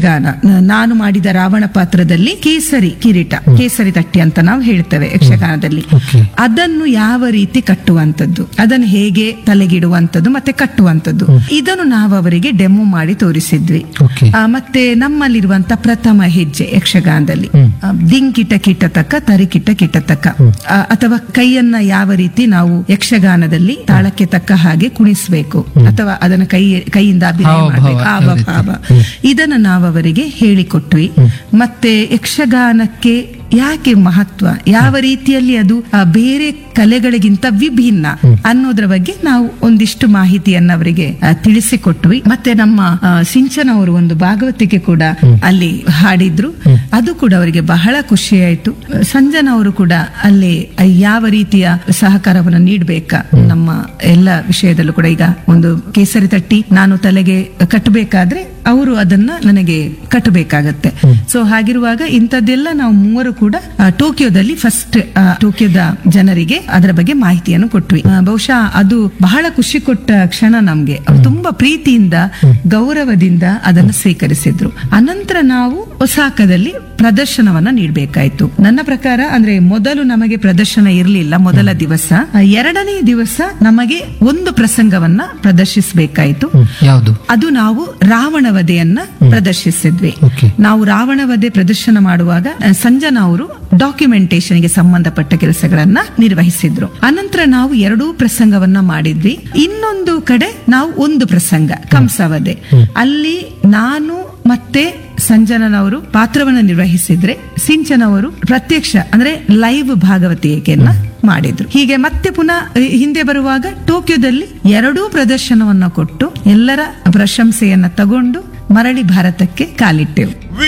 ಯಕ್ಷಗಾನ ನ- ನಾನು ಮಾಡಿದ ರಾವಣ ಪಾತ್ರದಲ್ಲಿ ಕೇಸರಿ ಕಿರೀಟ ಕೇಸರಿ ತಟ್ಟಿ ಅಂತ ನಾವು ಹೇಳ್ತೇವೆ ಯಕ್ಷಗಾನದಲ್ಲಿ Okay. ಅದನ್ನು ಯಾವ ರೀತಿ ಕಟ್ಟುವಂತದ್ದು ಅದನ್ನು ಹೇಗೆ ತಲೆಗಿಡುವಂತದ್ದು ಮತ್ತೆ ಕಟ್ಟುವಂತದ್ದು ಇದನ್ನು ನಾವು ಅವರಿಗೆ ಡೆಮೋ ಮಾಡಿ ತೋರಿಸಿದ್ವಿ Okay. ಆ, ಮತ್ತೆ ನಮ್ಮಲ್ಲಿರುವಂತ ಪ್ರಥಮ ಹೆಜ್ಜೆ ಯಕ್ಷಗಾನದಲ್ಲಿ ಆ, ದಿಂಕಿಟ ಕಿಟತಕ್ಕ ತರಿಕಿಟ ಕಿಟತಕ್ಕ ಆ, ಅಥವಾ ಕೈಯನ್ನ ಯಾವ ರೀತಿ ನಾವು ಯಕ್ಷಗಾನದಲ್ಲಿ ತಾಳಕ್ಕೆ ತಕ್ಕ ಹಾಗೆ ಕುಣಿಸ್ಬೇಕು ಅಥವಾ ಅದನ್ನ ಕೈ ಕೈಯಿಂದ ಅಭಿನಯ ಹಾವಭಾವ, ಮಾಡ್ಬೇಕು ಯಾವ ಹಾವ ರೀತಿ? ಭಾವ ಇದನ್ನ ನಾವು ಅವರಿಗೆ ಹೇಳಿಕೊಟ್ವಿ ಮತ್ತೆ ಯಕ್ಷಗಾನಕ್ಕೆ ಯಾಕೆ ಮಹತ್ವ ಯಾವ ರೀತಿಯಲ್ಲಿ ಅದು ಆ, ಬೇರೆ ಕಲೆಗಳಿಗಿಂತ ವಿಭಿನ್ನ ಅನ್ನೋದ್ರ ಬಗ್ಗೆ ನಾವು ಒಂದಿಷ್ಟು ಮಾಹಿತಿಯನ್ನ ಅವರಿಗೆ ಆ, ತಿಳಿಸಿಕೊಟ್ವಿ ಮತ್ತೆ ನಮ್ಮ ಆ, ಸಿಂಚನ ಅವರು ಒಂದು ಭಾಗವತಿಕೆ ಕೂಡ ಅಲ್ಲಿ ಹಾಡಿದ್ರು ಅದು ಕೂಡ ಅವರಿಗೆ ಬಹಳ ಖುಷಿಯಾಯಿತು ಸಂಜನ ಅವರು ಕೂಡ ಅಲ್ಲಿ ಆ, ಯಾವ ರೀತಿಯ ಸಹಕಾರವನ್ನು ನೀಡಬೇಕಾ ನಮ್ಮ ಎಲ್ಲ ವಿಷಯದಲ್ಲೂ ಕೂಡ ಈಗ ಒಂದು ಕೇಸರಿ ತಟ್ಟಿ ನಾನು ತಲೆಗೆ ಕಟ್ಟಬೇಕಾದ್ರೆ ಅವರು ಅದನ್ನ ನನಗೆ ಕಟ್ಟಬೇಕಾಗತ್ತೆ ಸೊ ಹಾಗಿರುವಾಗ ಇಂಥದ್ದೆಲ್ಲ ನಾವು ಮೂವರು ಕೂಡ ಆ, ಟೋಕಿಯೋದಲ್ಲಿ ಫಸ್ಟ್ ಟೋಕಿಯೋದ ಜನರಿಗೆ ಅದರ ಬಗ್ಗೆ ಮಾಹಿತಿಯನ್ನು ಕೊಟ್ವಿ ಆ, ಬಹುಶಃ ಅದು ಬಹಳ ಖುಷಿ ಕೊಟ್ಟ ಕ್ಷಣ ನಮ್ಗೆ ಅವ್ರು ತುಂಬಾ ಪ್ರೀತಿಯಿಂದ ಗೌರವದಿಂದ ಅದನ್ನು ಸ್ವೀಕರಿಸಿದ್ರು ಅನಂತರ ನಾವು ಒಸಾಕದಲ್ಲಿ ಪ್ರದರ್ಶನವನ್ನ ನೀಡಬೇಕಾಯ್ತು ನನ್ನ ಪ್ರಕಾರ ಅಂದ್ರೆ ಮೊದಲು ನಮಗೆ ಪ್ರದರ್ಶನ ಇರಲಿಲ್ಲ ಮೊದಲ ದಿವಸ ಆ, ಎರಡನೇ ದಿವಸ ನಮಗೆ ಒಂದು ಪ್ರಸಂಗವನ್ನ ಪ್ರದರ್ಶಿಸಬೇಕಾಯ್ತು ಯಾವುದು ಅದು ನಾವು ರಾವಣ ವಧೆಯನ್ನ ಪ್ರದರ್ಶಿಸಿದ್ವಿ Okay. ನಾವು ರಾವಣ ವಧೆ ಪ್ರದರ್ಶನ ಮಾಡುವಾಗ ಆ, ಸಂಜನಾ ಅವರು ಡಾಕ್ಯುಮೆಂಟೇಶನ್ ಗೆ ಸಂಬಂಧಪಟ್ಟ ಕೆಲಸಗಳನ್ನ ನಿರ್ವಹಿಸಿದ್ರು ಅನಂತರ ನಾವು ಎರಡೂ ಪ್ರಸಂಗವನ್ನ ಮಾಡಿದ್ವಿ ಇನ್ನೊಂದು ಕಡೆ ನಾವು ಒಂದು ಪ್ರಸಂಗ ಕಂಸವಧೆ ಅಲ್ಲಿ ನಾನು ಮತ್ತೆ ಸಂಜನನವರು ಪಾತ್ರವನ್ನು ನಿರ್ವಹಿಸಿದ್ರೆ ಸಿಂಚನವರು ಪ್ರತ್ಯಕ್ಷ ಅಂದ್ರೆ ಲೈವ್ ಭಾಗವತಿಕೆಯನ್ನ ಮಾಡಿದ್ರು ಹೀಗೆ ಮತ್ತೆ ಪುನಃ ಹಿಂದೆ ಬರುವಾಗ ಟೋಕಿಯೋದಲ್ಲಿ ಎರಡೂ ಪ್ರದರ್ಶನವನ್ನ ಕೊಟ್ಟು ಎಲ್ಲರ ಪ್ರಶಂಸೆಯನ್ನ ತಗೊಂಡು ಮರಳಿ ಭಾರತಕ್ಕೆ ಕಾಲಿಟ್ಟೆವು